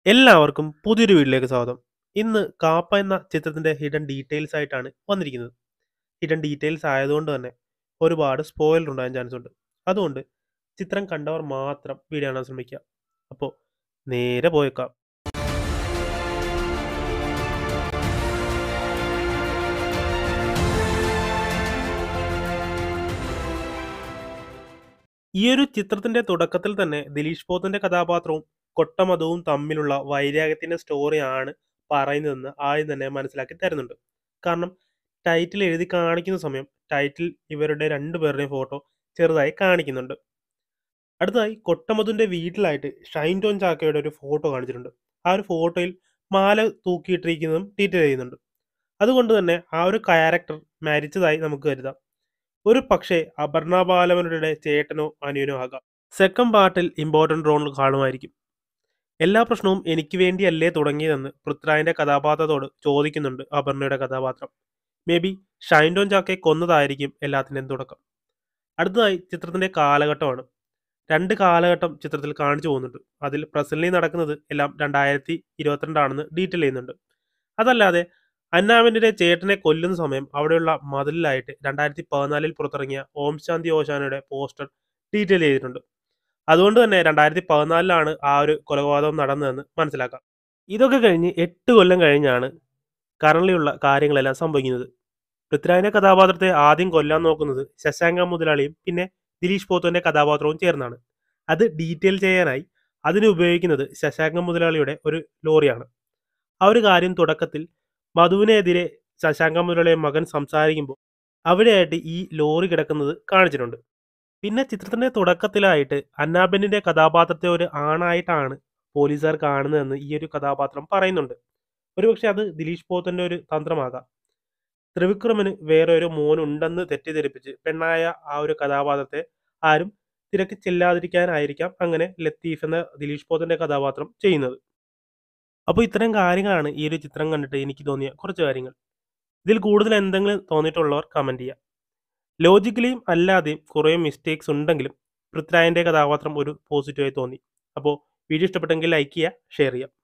എല്ലാവർക്കും പുതിയൊരു വീഡിയോയിലേക്ക് സ്വാഗതം ഇന്ന് കാപ്പ എന്ന ചിത്രത്തിന്റെ ഹിഡൻ ഡീറ്റെയിൽസ് ആയിട്ടാണ് വന്നിരിക്കുന്നത് ഹിഡൻ ഡീറ്റെയിൽസ് ആയതുകൊണ്ട് തന്നെ ഒരുപാട് സ്പോയിലർ ഉണ്ടാകാൻ ചാൻസ് ഉണ്ട് അതുകൊണ്ട് ചിത്രം കണ്ടവർ മാത്രം വീഡിയോ കാണാൻ ശ്രമിക്കുക അപ്പോൾ നേരെ പോയേക്കാം ഈ ഒരു ചിത്രത്തിന്റെ തുടക്കത്തിൽ തന്നെ ദിലീഷ് പോത്തിന്റെ കഥാപാത്രവും കൊട്ടമതവും തമ്മിലുള്ള വൈരാഗ്യത്തിന്റെ സ്റ്റോറിയാണ് പറയുന്നതെന്ന് ആദ്യം തന്നെ മനസ്സിലാക്കി തരുന്നുണ്ട് കാരണം ടൈറ്റിൽ എഴുതി കാണിക്കുന്ന സമയം ടൈറ്റിൽ ഇവരുടെ രണ്ടുപേരുടെയും ഫോട്ടോ ചെറുതായി കാണിക്കുന്നുണ്ട് അടുത്തതായി കൊട്ടമതുന്റെ വീട്ടിലായിട്ട് ഷൈൻ ടോൺ ചാക്കയുടെ ഒരു ഫോട്ടോ കാണിച്ചിട്ടുണ്ട് ആ ഒരു ഫോട്ടോയിൽ മാല തൂക്കിയിട്ടിരിക്കുന്നതും ഡീറ്റെയിൽ ചെയ്യുന്നുണ്ട് അതുകൊണ്ട് തന്നെ ആ ഒരു ക്യാരക്ടർ മരിച്ചതായി നമുക്ക് കരുതാം ഒരു പക്ഷേ അപർണ ബാലവനുടെ ചേട്ടനോ അനിയനോ ആകാം സെക്കൻഡ് പാർട്ടിൽ ഇമ്പോർട്ടൻ്റ് റോൾ കാണുമായിരിക്കും എല്ലാ പ്രശ്നവും എനിക്ക് വേണ്ടിയല്ലേ തുടങ്ങിയതെന്ന് പൃഥ്വിരാജിന്റെ കഥാപാത്രത്തോട് ചോദിക്കുന്നുണ്ട് അപർണയുടെ കഥാപാത്രം മേ ബി ഷൈൻ ടോൺ ചാക്കയെ കൊന്നതായിരിക്കും എല്ലാത്തിൻ്റെയും തുടക്കം അടുത്തതായി ചിത്രത്തിന്റെ കാലഘട്ടമാണ് രണ്ട് കാലഘട്ടം ചിത്രത്തിൽ കാണിച്ചു പോകുന്നുണ്ട് അതിൽ പ്രസന്റ്ലി നടക്കുന്നത് എല്ലാം രണ്ടായിരത്തി ഇരുപത്തിരണ്ടാണെന്ന് ഡീറ്റെയിൽ ചെയ്യുന്നുണ്ട് അതല്ലാതെ അന്നാവിൻ്റെ ചേട്ടനെ കൊല്ലുന്ന സമയം അവിടെയുള്ള മതിലിലായിട്ട് രണ്ടായിരത്തി പതിനാലിൽ പുറത്തിറങ്ങിയ ഓം ശാന്തി ഓശാനയുടെ പോസ്റ്റർ ഡീറ്റെയിൽ ചെയ്തിട്ടുണ്ട് അതുകൊണ്ട് തന്നെ രണ്ടായിരത്തി പതിനാലിലാണ് ആ ഒരു കൊലപാതകം നടന്നതെന്ന് മനസ്സിലാക്കാം ഇതൊക്കെ കഴിഞ്ഞ് എട്ട് കൊല്ലം കഴിഞ്ഞാണ് കറണ്ട്ലിയുള്ള കാര്യങ്ങളെല്ലാം സംഭവിക്കുന്നത് പൃഥ്വിരാജിന്റെ കഥാപാത്രത്തെ ആദ്യം കൊല്ലാൻ നോക്കുന്നത് ശശാങ്ക മുതലാളിയും പിന്നെ ദിലീഷ് പോത്തുവിന്റെ കഥാപാത്രവും ചേർന്നാണ് അത് ഡീറ്റെയിൽ ചെയ്യാനായി അതിന് ഉപയോഗിക്കുന്നത് ശശാങ്ക മുതലാളിയുടെ ഒരു ലോറിയാണ് ആ ഒരു കാര്യം തുടക്കത്തിൽ മധുവിനെതിരെ ശശാങ്ക മുതലാളിയെ മകൻ സംസാരിക്കുമ്പോൾ അവിടെയായിട്ട് ഈ ലോറി കിടക്കുന്നത് കാണിച്ചിട്ടുണ്ട് പിന്നെ ചിത്രത്തിന്റെ തുടക്കത്തിലായിട്ട് അന്നാബെന്നിന്റെ കഥാപാത്രത്തെ ഒരു ആണായിട്ടാണ് പോലീസുകാർ കാണുന്നതെന്ന് ഈ ഒരു കഥാപാത്രം പറയുന്നുണ്ട് ഒരുപക്ഷെ അത് ദിലീഷ് പോത്തന്റെ ഒരു തന്ത്രമാകാം ത്രിവിക്രമന് വേറെ ഒരു മോനുണ്ടെന്ന് തെറ്റിദ്ധരിപ്പിച്ച് പെണ്ണായ ആ ഒരു കഥാപാത്രത്തെ ആരും തിരക്ക് ചെല്ലാതിരിക്കാനായിരിക്കാം അങ്ങനെ ലത്തീഫ് എന്ന ദിലീഷ് പോത്തന്റെ കഥാപാത്രം ചെയ്യുന്നത് അപ്പോൾ ഇത്തരം കാര്യങ്ങളാണ് ഈ ഒരു ചിത്രം കണ്ടിട്ട് എനിക്ക് തോന്നിയ കുറച്ച് കാര്യങ്ങൾ ഇതിൽ കൂടുതൽ എന്തെങ്കിലും തോന്നിയിട്ടുള്ളവർ കമൻറ്റ് ചെയ്യുക ലോജിക്കലിയും അല്ലാതെയും കുറേ മിസ്റ്റേക്സ് ഉണ്ടെങ്കിലും പൃഥ്വിരാജിൻ്റെ കഥാപാത്രം ഒരു പോസിറ്റീവായി തോന്നി അപ്പോൾ വീഡിയോ ഇഷ്ടപ്പെട്ടെങ്കിൽ ലൈക്ക് ചെയ്യുക ഷെയർ ചെയ്യുക